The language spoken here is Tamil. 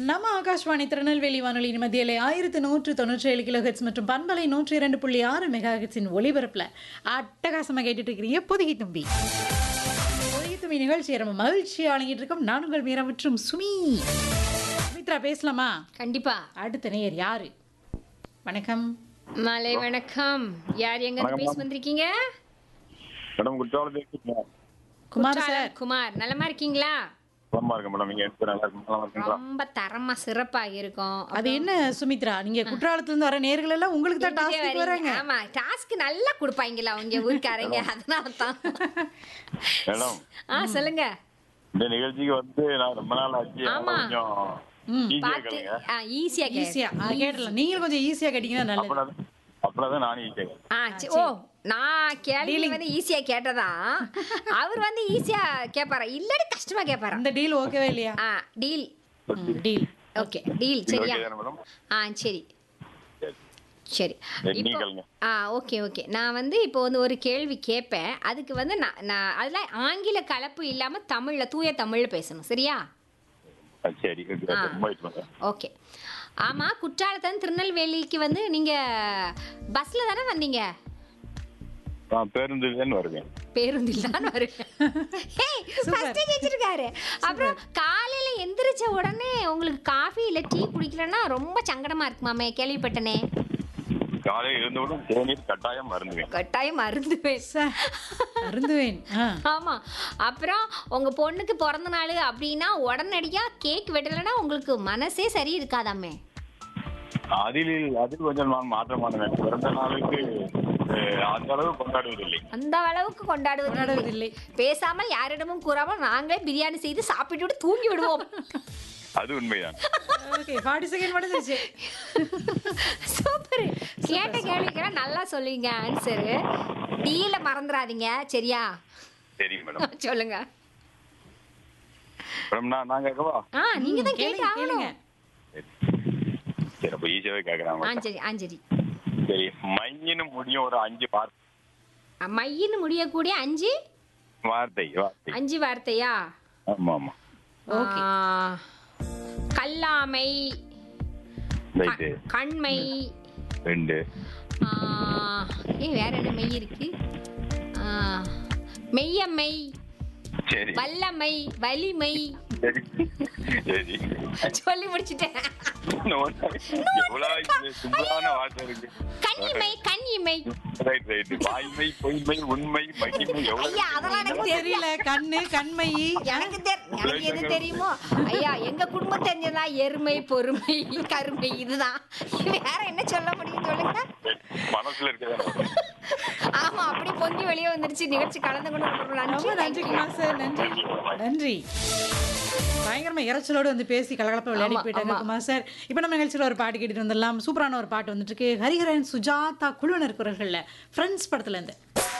நம்ம ஆகாஷ்வாணி திருநெல்வேலி வானொலி மத்தியிலே ஆயிரத்து நூற்று தொண்ணூற்றி ஏழு கிலோ ஹெட்ஸ் மற்றும் பண்பலை நூற்றி இரண்டு புள்ளி ஆறு மெகா ஹெட்ஸின் ஒளிபரப்பில் அட்டகாசமாக கேட்டுட்டு இருக்கிறீங்க பொதுகி தும்பி பொதுகி தும்பி நிகழ்ச்சியை நம்ம மகிழ்ச்சி ஆளுங்கிட்டு இருக்கோம் நான் உங்கள் மீரா மற்றும் சுமி சுமித்ரா பேசலாமா கண்டிப்பா அடுத்த நேயர் யாரு வணக்கம் மாலை வணக்கம் யார் எங்க இருந்து பேசி வந்திருக்கீங்க மேடம் குற்றாலத்துக்கு குமார் குற்றாலம் சார் குமார் நலமா இருக்கீங்களா நலமா இருக்கு மேடம் நீங்க எடுத்து நல்லா இருக்கு நல்லா இருக்கீங்களா ரொம்ப தரமா சிறப்பா இருக்கும் அது என்ன சுமித்ரா நீங்க குற்றாலத்துல இருந்து வர நேர்கள் எல்லாம் உங்களுக்கு தான் இங்கே டாஸ்க்கு வரீங்க. வராங்க ஆமா டாஸ்க் நல்லா கொடுப்பாங்களா உங்க ஊருக்காரங்க அதனால தான் மேடம் ஆ சொல்லுங்க இந்த நிகழ்ச்சிக்கு வந்து நான் ரொம்ப நாள் ஆச்சு ஆமா. அதனால ம். கொஞ்சம் ஈஸியா பார்த்து கேளுங்க ஈஸியா ஈஸியா கேட்டலாம் நீங்களும் கொஞ்சம் ஈஸியா கேட்டீங்கன்னா நல்லது அப்புறம் அப்புறம் தான் நானும் ஈஸியா கேட்கறேன் ஆ சி- ஓ நான் கேள்வி வந்து ஈஸியா கேட்டதா அவர் வந்து ஈஸியா கேட்பாரா இல்லாட்டி கஷ்டமா கேட்பாரா அந்த டீல் ஓகேவா இல்லையா ஆ டீல் டீல் ஓகே டீல் இது சரியா ஓகே தானே மேடம் ஆ சரி சரி. சரி சரி, இப்போ நீங்களுங்க. ஆ ஓகே ஓகே நான் வந்து இப்போ வந்து ஒரு கேள்வி கேட்பேன் அதுக்கு வந்து நான் நான் அதில் ஆங்கில கலப்பு இல்லாமல் தமிழில் தூய தமிழில் பேசணும் சரியா ஆ, சரி ஓகே, ஆ. ரொம்ப வெயிட் பண்றேன் ஓகே ஆமாம் குற்றாலத்தன் திருநெல்வேலிக்கு வந்து நீங்கள் பஸ்ஸில் தானே வந்தீங்க நான் பேருந்துலேன்னு வருவேன் பேருந்தில் தான் வருவேன் ஏய், first ஏ ஜெயிச்சிருக்காரு அப்புறம் காலையில் எந்திரிச்ச உடனே உங்களுக்கு காஃபி இல்லை டீ குடிக்கலன்னா ரொம்ப சங்கடமா இருக்குமாமே கேள்விப்பட்டனே காலையில் இருந்தவுடன் தேநீர் கட்டாயம் மருந்துவேன் கட்டாயம் மருந்துவேன் அருந்துவேன் ஆ ஆமா அப்புறம் உங்க பொண்ணுக்கு பிறந்த நாள் அப்படின்னா உடனடியா கேக் வெட்டலைன்னா உங்களுக்கு மனசே சரி இருக்காதாமே அதில் அதில் கொஞ்சம் நான் மாற்றமானவன் பிறந்த நாளுக்கு அஹ், அந்த அளவு கொண்டாடுவதில்லை அந்த அளவுக்கு கொண்டாடுவது கொண்டாடுவதில்லை. பேசாமல் யாரிடமும் கூறாமல் நாங்களே பிரியாணி செய்து சாப்பிட்டு தூங்கி விடுவோம் அது உண்மைதான் ஓகே ஃபார்ட்டி செகண்ட் முடிஞ்சிருச்சு சூப்பர் கேட்ட கேள்விக்கெல்லாம் நல்லா சொல்லுவீங்க ஆன்சரு டீல மறந்துடாதீங்க சரியா சரி மேடம் சொல்லுங்க மேடம் நான் நான் கேட்கவா ஆ நீங்க தான் கேளுங்க கேட்டு கேளுங்க ஆகணும் சரி அப்போ ஈஸியாவே கேட்கறாங்க ஆ சரி ஆ சரி சரி மையின்னு முடியும் ஒரு அஞ்சு வார்த்தை மையின்னு முடியக்கூடிய அஞ்சு வார்த்தை வார்த்தை அஞ்சு வார்த்தையா ஆமா ஆமா ஓகே ஆ, கல்லாமை ரைட்டு க- கண்மை ரெண்டு ஆ, ஏன் வேற என்ன மெய் இருக்கு ஆ, மெய்யம்மை சரி வல்லமை வலிமை சரி சரி சொல்லி முடிச்சிட்டேன் எவ்வளவு சிம்பிளான வார்த்தை இருக்கு கண்ணிமை கண்ணிமை ரைட் ரைட் வாய்மை பொய்மை உண்மை மகிமை ஐயா அதெல்லாம் எனக்கு எனக்கு தெரியல தெரியல கண்ணு கண்மையி எனக்கு தெரி- எனக்கு எது தெரியுமோ ஐயா எங்க குடும்பம் தெரிஞ்சதா எருமை பொறுமை கருமை இதுதான் வேற என்ன சொல்ல முடியும் சொல்லுங்க மனசுல இருக்கதான் ஆமா அப்படி பொங்கி வெளியே வந்துருச்சு நிகழ்ச்சி கலந்து கொண்டு ரொம்ப நன்றி குமார் சார் நன்றி நன்றி பயங்கரமா இறைச்சலோடு வந்து பேசி கலகலப்பா விளையாடி ஆமா, போயிட்டாங்க ஆமா. குமார் சார் இப்போ நம்ம நிகழ்ச்சியில் ஒரு பாட்டு கேட்டுட்டு வந்துடலாம் சூப்பரான ஒரு பாட்டு வந்துட்டு இருக்கு ஹரிஹரன் சுஜாதா குழுவினர் குரல்களில் ஃப்ரெண்ட்ஸ் படத்துல இருந்து